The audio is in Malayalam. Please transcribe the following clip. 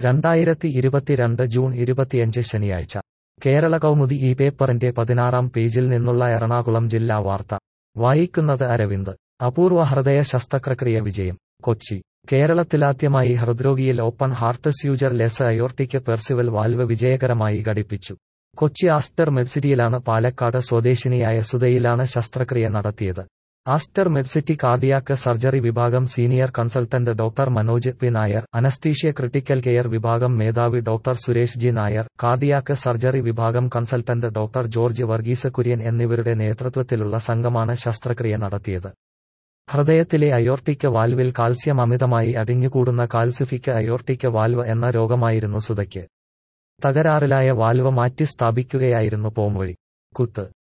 രണ്ടായിരത്തി ഇരുപത്തിരണ്ട് ജൂൺ ഇരുപത്തിയഞ്ച് ശനിയാഴ്ച കേരള കൗമുദി ഈ പേപ്പറിന്റെ പതിനാറാം പേജിൽ നിന്നുള്ള എറണാകുളം ജില്ലാ വാർത്ത വായിക്കുന്നത് അരവിന്ദ് അപൂർവ ഹൃദയ ശസ്ത്രക്രിയ വിജയം കൊച്ചി കേരളത്തിലാദ്യമായി ഹൃദ്രോഗിയിൽ open heart sutureless aortic Perceval valve വിജയകരമായി ഘടിപ്പിച്ചു കൊച്ചി ആസ്റ്റർ മെഡ്സിറ്റിയിലാണ് പാലക്കാട് സ്വദേശിനിയായ സുധയിലാണ് ശസ്ത്രക്രിയ നടത്തിയത് ആസ്റ്റർ മെഡ്സിറ്റി കാർഡിയാക്ക് സർജറി വിഭാഗം senior consultant doctor Manoj P Nair anaesthesia critical care വിഭാഗം മേധാവി doctor Suresh G Nair cardiac surgery വിഭാഗം consultant doctor George Varghese Kurian എന്നിവരുടെ നേതൃത്വത്തിലുള്ള സംഘമാണ് ശസ്ത്രക്രിയ നടത്തിയത് ഹൃദയത്തിലെ അയോർട്ടിക് വാൽവിൽ കാൽസ്യം അമിതമായി അടിഞ്ഞുകൂടുന്ന കാൽസിഫിക് അയോർട്ടിക് വാൽവ് എന്ന രോഗമായിരുന്നു സുധയ്ക്ക് തകരാറിലായ വാൽവ് മാറ്റി സ്ഥാപിക്കുകയായിരുന്നു പോംവഴി കുത്ത്